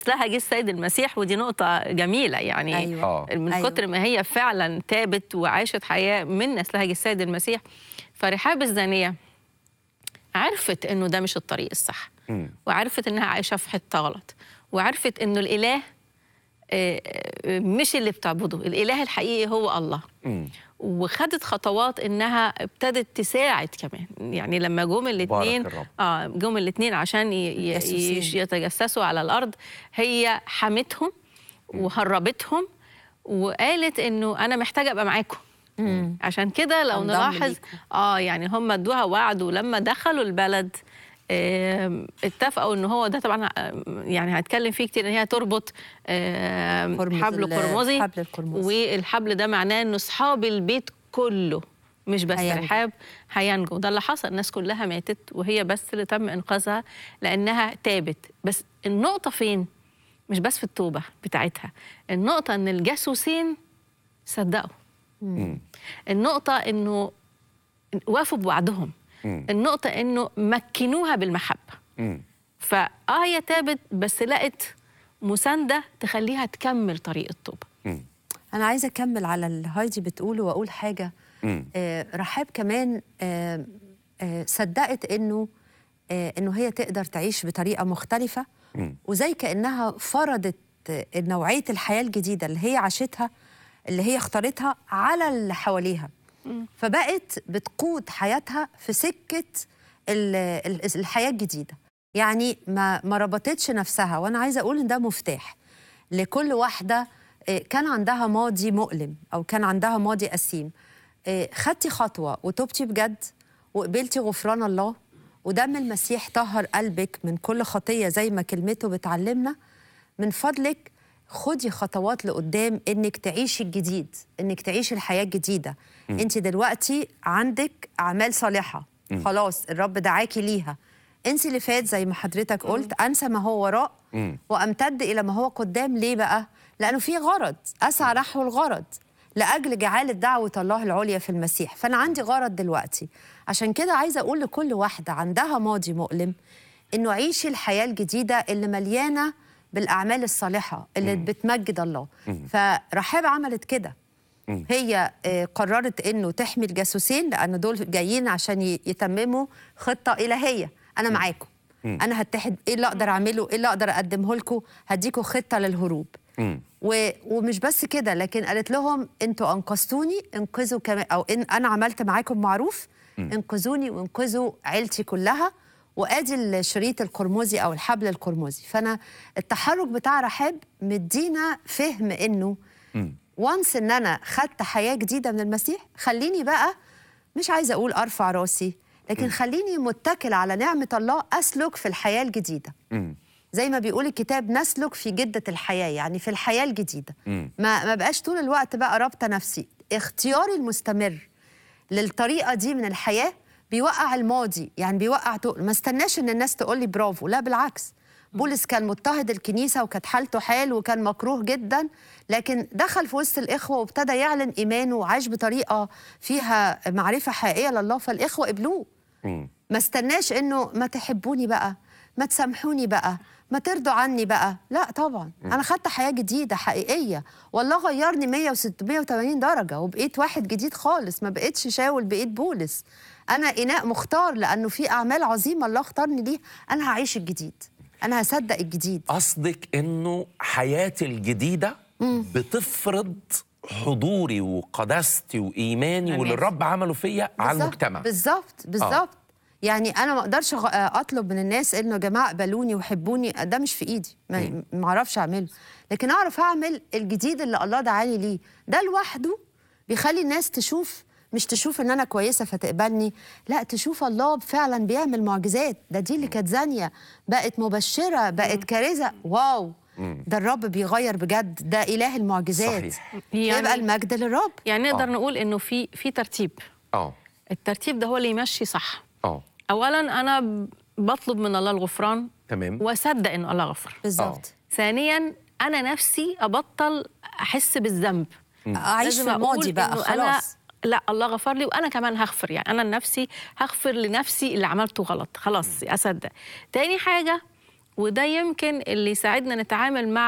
لها جه السيد المسيح ودي نقطة جميلة يعني أيوة. آه. من أيوة. كتر ما هي فعلا تابت وعاشت حياة من نسلها جه السيد المسيح فرحاب الزانية عرفت انه ده مش الطريق الصح مم. وعرفت انها عايشة في حتة غلط وعرفت انه الاله آه، آه، مش اللي بتعبده الاله الحقيقي هو الله مم. وخدت خطوات انها ابتدت تساعد كمان يعني لما جم الاثنين الرب. اه جم الاثنين عشان ي- ي- جاسوسين. يش- يتجسسوا على الارض هي حمتهم وهربتهم وقالت انه انا محتاجه ابقى معاكم عشان كده لو انضم نلاحظ ليكم. اه يعني هم ادوها وعد ولما دخلوا البلد آم، اتفقوا ان هو ده طبعا آم، يعني هتكلم فيه كتير ان هي تربط آم، قرمز حبل ال- قرمزي حبل القرمزي. والحبل ده معناه انه اصحاب البيت كله مش بس هينجو. رحاب هينجو ده اللي حصل الناس كلها ماتت وهي بس اللي تم انقاذها لانها تابت بس النقطه فين مش بس في التوبه بتاعتها النقطه ان الجاسوسين صدقوا مم. النقطه انه وافوا بوعدهم مم. النقطه انه مكنوها بالمحبه مم. فاه هي تابت بس لقت مسانده تخليها تكمل طريق التوبه مم. انا عايزه اكمل على اللي هايدي بتقوله واقول حاجه مم. آه رحاب كمان آه آه صدقت انه آه انه هي تقدر تعيش بطريقه مختلفه مم. وزي كانها فرضت آه، نوعيه الحياه الجديده اللي هي عاشتها اللي هي اختارتها على اللي حواليها فبقت بتقود حياتها في سكه ال- ال- الحياه الجديده يعني ما ما ربطتش نفسها وانا عايزه اقول ان ده مفتاح لكل واحده آه، كان عندها ماضي مؤلم او كان عندها ماضي أسيم آه، خدتي خطوه وتوبتي بجد وقبلتي غفران الله ودم المسيح طهر قلبك من كل خطيه زي ما كلمته بتعلمنا من فضلك خدي خطوات لقدام انك تعيشي الجديد انك تعيشي الحياه الجديده انت دلوقتي عندك اعمال صالحه خلاص الرب دعاكي ليها انسي اللي فات زي ما حضرتك قلت انسى ما هو وراء مم. وامتد الى ما هو قدام ليه بقى لانه في غرض اسعى نحو الغرض لاجل جعاله دعوه الله العليا في المسيح فانا عندي غرض دلوقتي عشان كده عايزه اقول لكل واحده عندها ماضي مؤلم انه عيشي الحياه الجديده اللي مليانه بالاعمال الصالحه اللي بتمجد الله فرحاب عملت كده هي آه، قررت انه تحمي الجاسوسين لان دول جايين عشان ي- يتمموا خطه الهيه انا معاكم انا هتحد ايه اللي اقدر اعمله ايه اللي اقدر اقدمه لكم هديكم خطه للهروب مم. و... ومش بس كده لكن قالت لهم انتوا انقذتوني انقذوا كمان او ان انا عملت معاكم معروف انقذوني وانقذوا عيلتي كلها وادي الشريط القرمزي او الحبل القرمزي فانا التحرك بتاع رحاب مدينا فهم انه مم. وانس ان انا خدت حياه جديده من المسيح خليني بقى مش عايزه اقول ارفع راسي لكن خليني متكل على نعمه الله اسلك في الحياه الجديده مم. زي ما بيقول الكتاب نسلك في جدة الحياة يعني في الحياة الجديدة مم. ما ما بقاش طول الوقت بقى رابطة نفسي اختياري المستمر للطريقة دي من الحياة بيوقع الماضي يعني بيوقع تقل ما استناش ان الناس تقول لي برافو لا بالعكس بولس كان مضطهد الكنيسة وكانت حالته حال وكان مكروه جدا لكن دخل في وسط الإخوة وابتدى يعلن إيمانه وعاش بطريقة فيها معرفة حقيقية لله فالإخوة قبلوه مم. ما استناش انه ما تحبوني بقى ما تسامحوني بقى ما ترضوا عني بقى لا طبعا انا خدت حياه جديده حقيقيه والله غيرني 100 و680 درجه وبقيت واحد جديد خالص ما بقيتش شاول بقيت بولس انا اناء مختار لانه في اعمال عظيمه الله اختارني ليها انا هعيش الجديد انا هصدق الجديد قصدك انه حياتي الجديده بتفرض حضوري وقداستي وايماني أمين. واللي الرب عمله فيا على بالظبط- المجتمع بالظبط بالظبط يعني انا ما اقدرش غ- اطلب من الناس انه يا جماعه قبلوني وحبوني ده مش في ايدي ما ما اعرفش اعمله لكن اعرف اعمل الجديد اللي الله دعاني ليه ده لوحده بيخلي الناس تشوف مش تشوف ان انا كويسه فتقبلني لا تشوف الله فعلا بيعمل معجزات ده دي اللي كانت زانيه بقت مبشره بقت كارثه واو ده الرب بيغير بجد ده اله المعجزات صحيح. يعني- يبقى المجد للرب يعني نقدر آه. نقول انه في في ترتيب اه الترتيب ده هو اللي يمشي صح اه اولا انا ب- بطلب من الله الغفران تمام واصدق ان الله غفر بالظبط ثانيا انا نفسي ابطل احس بالذنب اعيش لازم في الماضي أقول بقى إنه أنا خلاص لا الله غفر لي وانا كمان هغفر يعني انا لنفسي هغفر لنفسي اللي عملته غلط خلاص اصدق تاني حاجه وده يمكن اللي يساعدنا نتعامل مع